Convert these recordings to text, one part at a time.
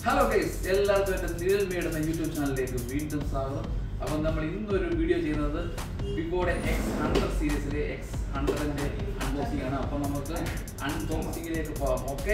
hello guys എല്ലാവർക്കും എൻ്റെ നിഴൽ മേടുന്ന യൂട്യൂബ് ചാനലിലേക്ക് വീണ്ടും സ്വാഗതം അപ്പം നമ്മൾ ഇന്നൊരു വീഡിയോ ചെയ്യുന്നത് വിവോയുടെ എക്സ് ഹൺഡ്രഡ് സീരീസിലെ എക്സ് ഹൺഡ്രഡിൻ്റെ അൺബോക്സിംഗ് ആണ് അപ്പം നമുക്ക് അൺബോക്സിംഗിലേക്ക് പോകാം ഓക്കെ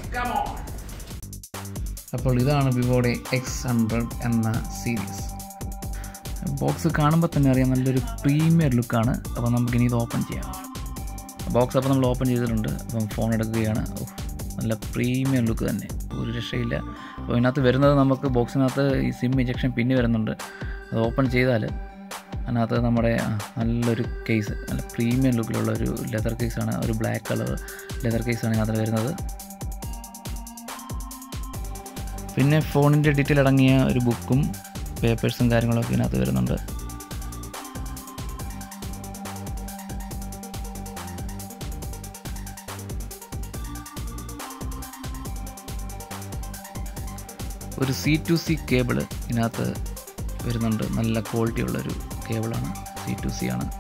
അപ്പോൾ ഇതാണ് വിവോയുടെ എക്സ് ഹൺഡ്രഡ് എന്ന സീരീസ് ബോക്സ് കാണുമ്പോൾ തന്നെ അറിയാം നല്ലൊരു പ്രീമിയർ ലുക്കാണ് അപ്പോൾ നമുക്കിനി ഇത് ഓപ്പൺ ചെയ്യാം ബോക്സ് അപ്പോൾ നമ്മൾ ഓപ്പൺ ചെയ്തിട്ടുണ്ട് അപ്പം ഫോൺ എടുക്കുകയാണ് ഓ, നല്ല പ്രീമിയം ലുക്ക് തന്നെ ഒരു രക്ഷയില്ല അപ്പോൾ ഇതിനകത്ത് വരുന്നത് നമുക്ക് ബോക്സിനകത്ത് ഈ സിം ഇഞ്ചക്ഷൻ പിന്നെ വരുന്നുണ്ട് അത് ഓപ്പൺ ചെയ്താൽ അതിനകത്ത് നമ്മുടെ ആ, നല്ലൊരു കേസ് നല്ല പ്രീമിയം ലുക്കിലുള്ള ഒരു ലെതർ കേസാണ് ഒരു ബ്ലാക്ക് കളർ ലെതർ കേസാണ് ഇതിനകത്ത് വരുന്നത് പിന്നെ ഫോണിൻ്റെ ഡീറ്റെയിൽ അടങ്ങിയ ഒരു ബുക്കും പേപ്പേഴ്സും കാര്യങ്ങളൊക്കെ ഇതിനകത്ത് വരുന്നുണ്ട് ഒരു സി ടു സി കേബിൾ ഇതിനകത്ത് വരുന്നുണ്ട് നല്ല ക്വാളിറ്റി ഉള്ളൊരു കേബിളാണ് സി ടു സി ആണ്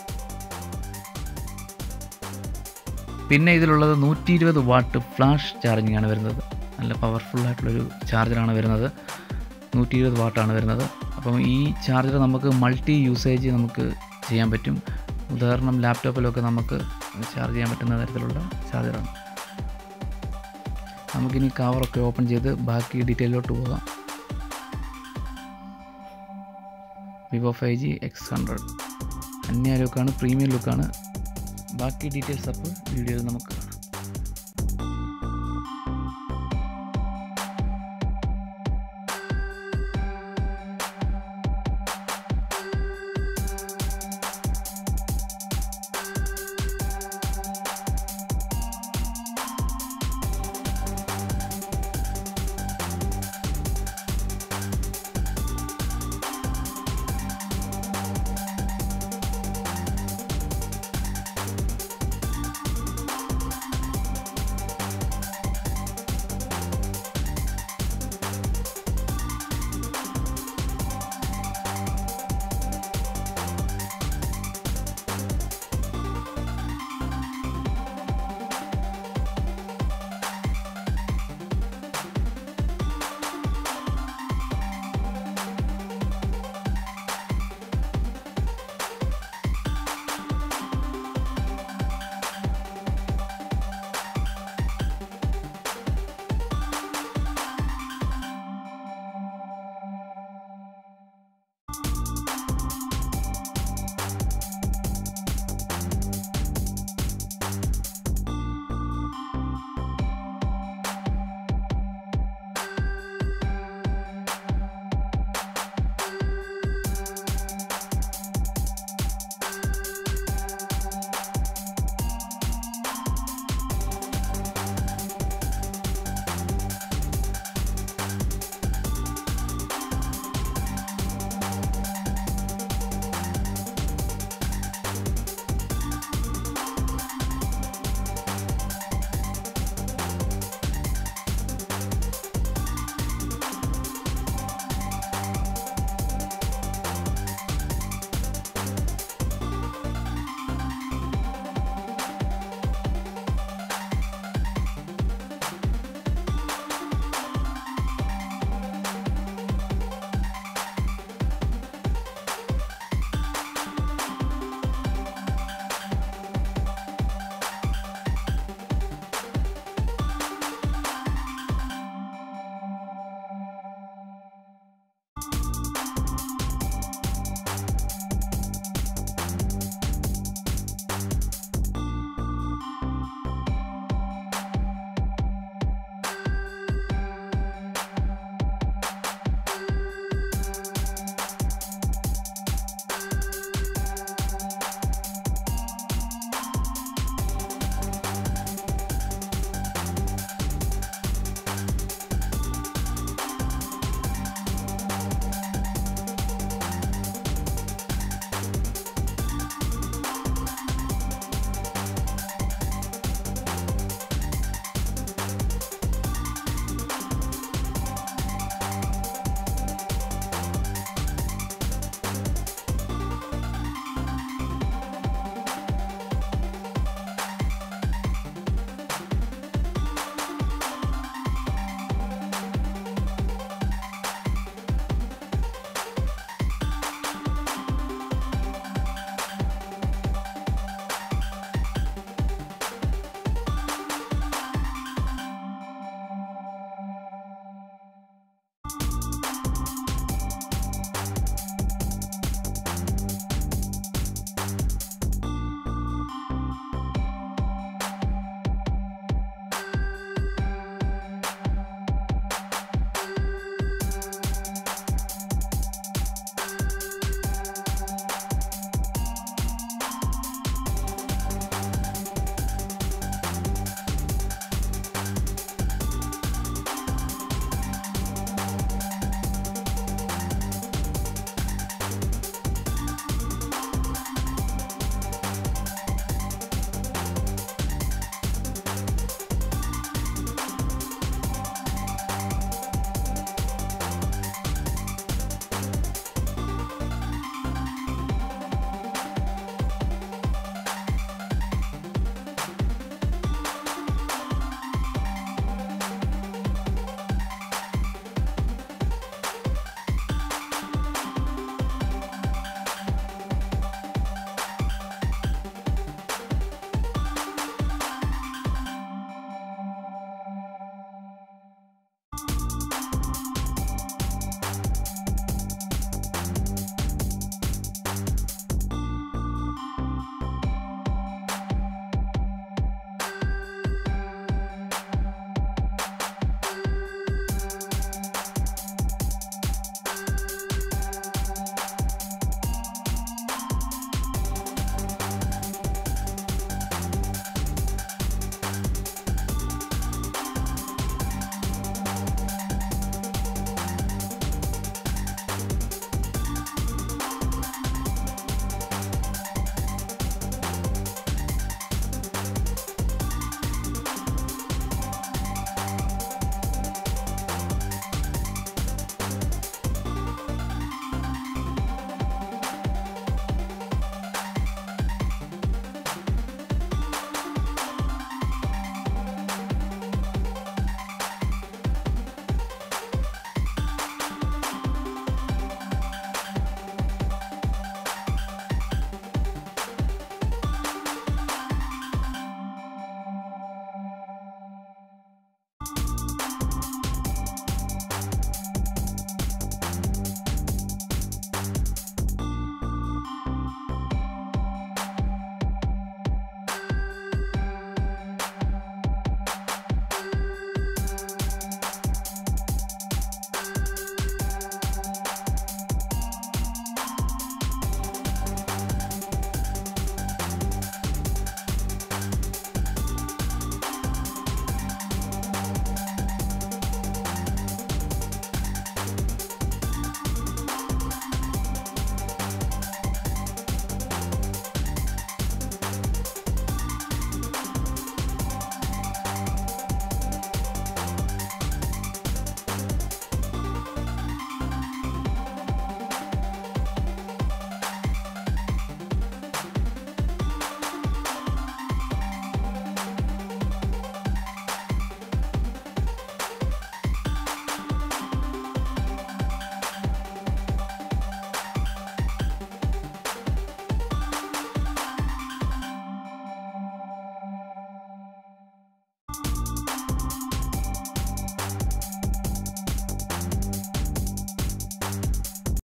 പിന്നെ ഇതിലുള്ളത് നൂറ്റി ഇരുപത് വാട്ട് ഫ്ലാഷ് ചാർജിങ് ആണ് വരുന്നത് നല്ല പവർഫുൾ ആയിട്ടുള്ളൊരു ചാർജറാണ് വരുന്നത് നൂറ്റി ഇരുപത് വാട്ടാണ് വരുന്നത് അപ്പം ഈ ചാർജർ നമുക്ക് മൾട്ടി യൂസേജ് നമുക്ക് ചെയ്യാൻ പറ്റും ഉദാഹരണം ലാപ്ടോപ്പിലൊക്കെ നമുക്ക് ചാർജ് ചെയ്യാൻ പറ്റുന്ന തരത്തിലുള്ള ചാർജറാണ് നമുക്കിനി കവറൊക്കെ ഓപ്പൺ ചെയ്ത് ബാക്കി ഡീറ്റെയിലോട്ട് പോകാം Vivo five G X hundred അന്യ ലുക്കാണ് പ്രീമിയം ലുക്കാണ് ബാക്കി ഡീറ്റെയിൽസ് അപ്പോൾ വീഡിയോയിൽ നമുക്ക് കാണാം